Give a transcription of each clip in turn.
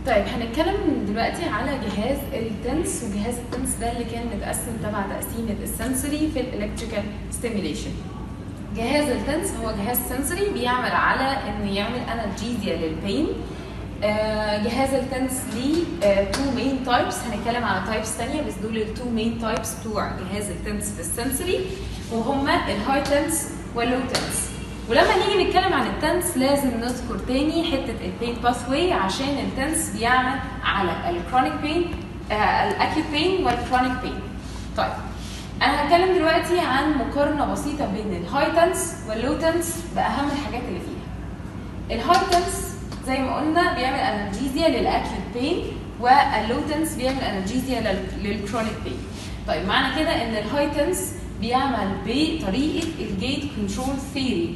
طيب هنتكلم دلوقتي على جهاز التنس وجهاز التنس ده اللي كان متقسم تبع تقسيمه السنسوري في الالكتريكال ستيميليشن جهاز التنس هو جهاز سنسوري بيعمل على انه يعمل انالجيزيا للبين آه، جهاز التنس ليه تو مين تايبس هنتكلم على تايبس تانية بس دول التو مين تايبس بتوع جهاز التنس في السنسوري وهما الهاي تنس واللو تنس ولما نيجي نتكلم عن التنس لازم نذكر تاني حته البين باثوي عشان التنس بيعمل على الكرونيك بين الاكيوت بين والكرونيك بين طيب انا هتكلم دلوقتي عن مقارنه بسيطه بين الهاي تنس واللو تنس باهم الحاجات اللي فيها الهاي تنس زي ما قلنا بيعمل انالجيزيا للاكيوت بين واللو تنس بيعمل انالجيزيا للكرونيك بين طيب معنى كده ان الهاي تنس بيعمل بطريقه الجيت كنترول ثيري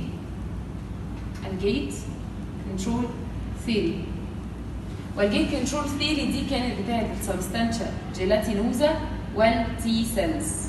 الجيت كنترول ثيري والجيت كنترول ثيري دي كانت بتاعت السبستانشا جيلاتينوزا والتي سيلز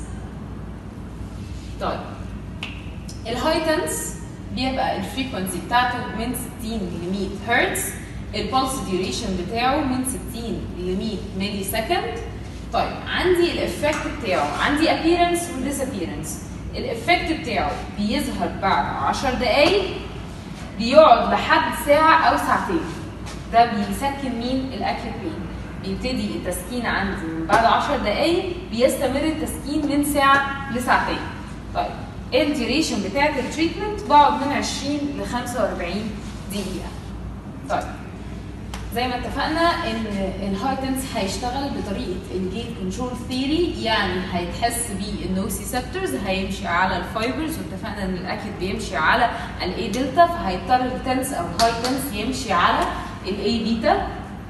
طيب الهاي تنس بيبقى الفريكونسي بتاعته من 60 ل 100 هرتز البلس ديوريشن بتاعه من 60 ل 100 ملي سكند طيب عندي الافكت بتاعه عندي appearance و disappearance الافكت بتاعه بيظهر بعد 10 دقايق بيقعد لحد ساعة أو ساعتين ده بيسكن مين الأكل بين بيبتدي التسكين عندي من بعد 10 دقايق بيستمر التسكين من ساعة لساعتين طيب الديوريشن بتاعت التريتمنت بقعد من 20 ل 45 دقيقة طيب زي ما اتفقنا ان الهايتنس هيشتغل بطريقه الجيت كنترول ثيري يعني هيتحس بيه النوسيسبتورز هيمشي على الفايبرز واتفقنا ان الاكيد بيمشي على الاي دلتا فهيضطر التنس او الهايتنس يمشي على الاي بيتا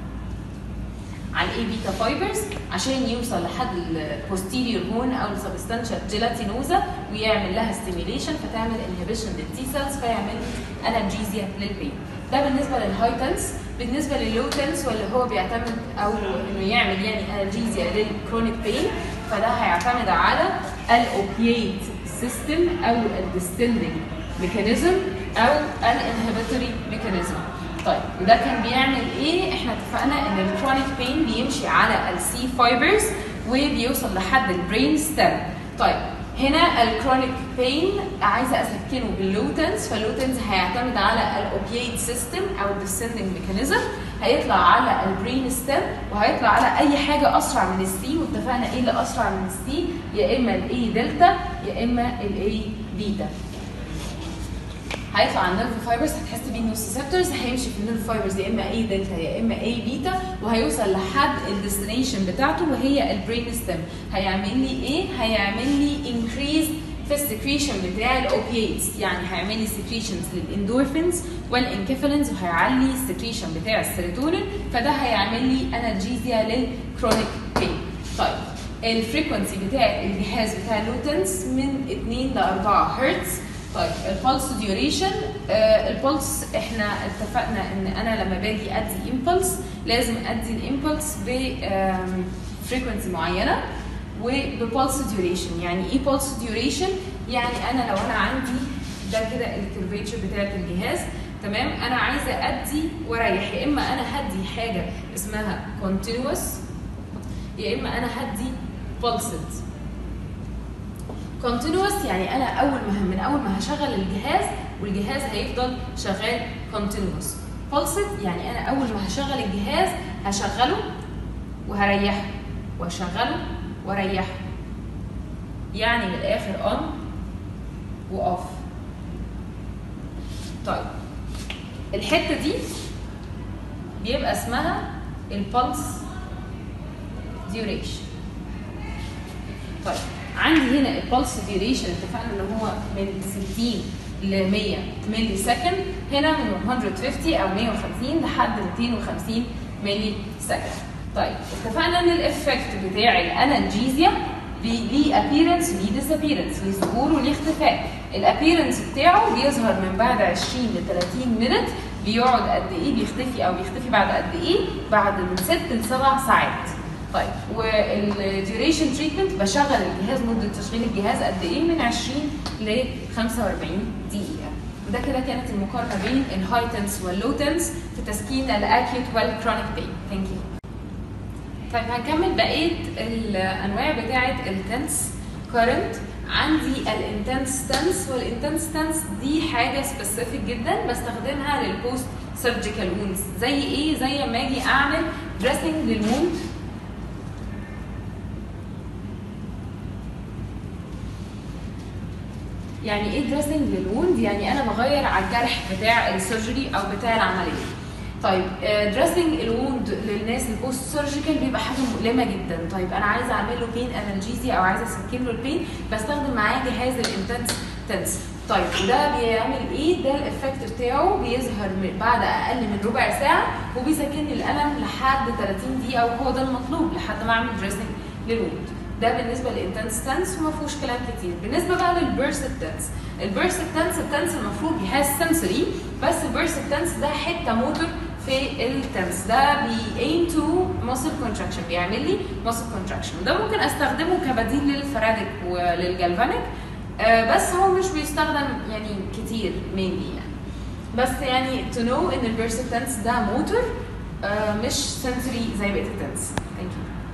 على الاي بيتا فايبرز عشان يوصل لحد البوستيريور هون او السبستانشال جيلاتينوزا ويعمل لها ستيميليشن فتعمل انهبيشن للتي سيلز فيعمل انالجيزيا للبين ده بالنسبه للهايتنس بالنسبه لللو تنس واللي هو بيعتمد او انه يعمل يعني انالجيزيا للكرونيك بين فده هيعتمد على الاوبيات سيستم او الديستندنج ميكانيزم او الانهبيتوري ميكانيزم طيب وده كان بيعمل ايه احنا اتفقنا ان الكرونيك بين بيمشي على السي فايبرز وبيوصل لحد البرين ستيم طيب هنا الكرونيك بين عايزه اسكنه باللوتنس فاللوتنس هيعتمد على الاوبيات سيستم او الديسندنج ميكانيزم هيطلع على البرين ستيم وهيطلع على اي حاجه اسرع من السي واتفقنا ايه اللي اسرع من السي يا اما الاي دلتا يا اما الاي بيتا هيطلع على النيرف فايبرز هتحس بيه النوسيسبتورز هيمشي في النيرف فايبرز يا اما اي دلتا يا اما اي بيتا وهيوصل لحد الديستنيشن بتاعته وهي البرين ستيم هيعمل لي ايه؟ هيعمل لي انكريز في السكريشن بتاع الاوبياتس يعني هيعمل لي سكريشنز للاندورفينز والانكفالينز وهيعلي السكريشن بتاع السيروتونين فده هيعمل لي انالجيزيا للكرونيك بين طيب الفريكونسي بتاع الجهاز بتاع اللوتنس من 2 ل 4 هرتز طيب البلس ديوريشن آه البلس احنا اتفقنا ان انا لما باجي ادي امبلس لازم ادي الامبلس ب فريكونسي معينه وببلس ديوريشن يعني ايه بلس ديوريشن يعني انا لو انا عندي ده كده الكيرفيتشر بتاعت الجهاز تمام انا عايزه ادي واريح يا اما انا هدي حاجه اسمها continuous يا اما انا هدي pulsed كونتينوس يعني انا اول ما من اول ما هشغل الجهاز والجهاز هيفضل شغال كونتينوس بولسد يعني انا اول ما هشغل الجهاز هشغله وهريحه واشغله واريحه يعني من الاخر اون واوف طيب الحته دي بيبقى اسمها البلس ديوريشن طيب عندي هنا البلس ديوريشن اتفقنا ان هو من 60 ل 100 ملي سكند هنا من 150 او 150 لحد 250 ملي سكند طيب اتفقنا ان الافكت بتاع الانالجيزيا ليه ابييرنس وليه ديسابييرنس ليه ظهور وليه اختفاء الابييرنس بتاعه بيظهر من بعد 20 ل 30 مينت بيقعد قد ايه بيختفي او بيختفي بعد قد ايه بعد من 6 ل 7 ساعات طيب والديوريشن تريتمنت بشغل الجهاز مده تشغيل الجهاز قد ايه من 20 ل 45 دقيقه وده كده كانت المقارنه بين الهاي تنس واللو تنس في تسكين الاكيوت والكرونيك بين ثانك يو طيب هنكمل بقيه الانواع بتاعه التنس كارنت عندي الانتنس تنس والانتنس تنس دي حاجه سبيسيفيك جدا بستخدمها للبوست سيرجيكال وونز زي ايه زي ما اجي اعمل دريسنج للوند يعني ايه دريسنج للوند يعني انا بغير على الجرح بتاع السيرجري او بتاع العمليه طيب دريسنج الوند للناس البوست سيرجيكال بيبقى حاجه مؤلمه جدا طيب انا عايزه اعمل له بين انالجيزي او عايزه اسكن له البين بستخدم معاه جهاز الانتنس تنس طيب وده بيعمل ايه ده الافكت بتاعه بيظهر من- بعد اقل من ربع ساعه وبيسكن الالم لحد 30 دقيقه وهو ده المطلوب لحد ما اعمل دريسنج للوند ده بالنسبه للانتنس تنس وما فيهوش كلام كتير بالنسبه بقى للبيرست تنس البيرست تنس التنس المفروض جهاز سنسوري بس البيرست تنس ده حته موتور في التنس ده بي aim to muscle contraction بيعمل لي muscle contraction ده ممكن استخدمه كبديل للفرادك وللجالفانيك آه، بس هو مش بيستخدم يعني كتير mainly يعني بس يعني to know ان البيرست تنس ده موتور آه، مش sensory زي بقيه التنس thank you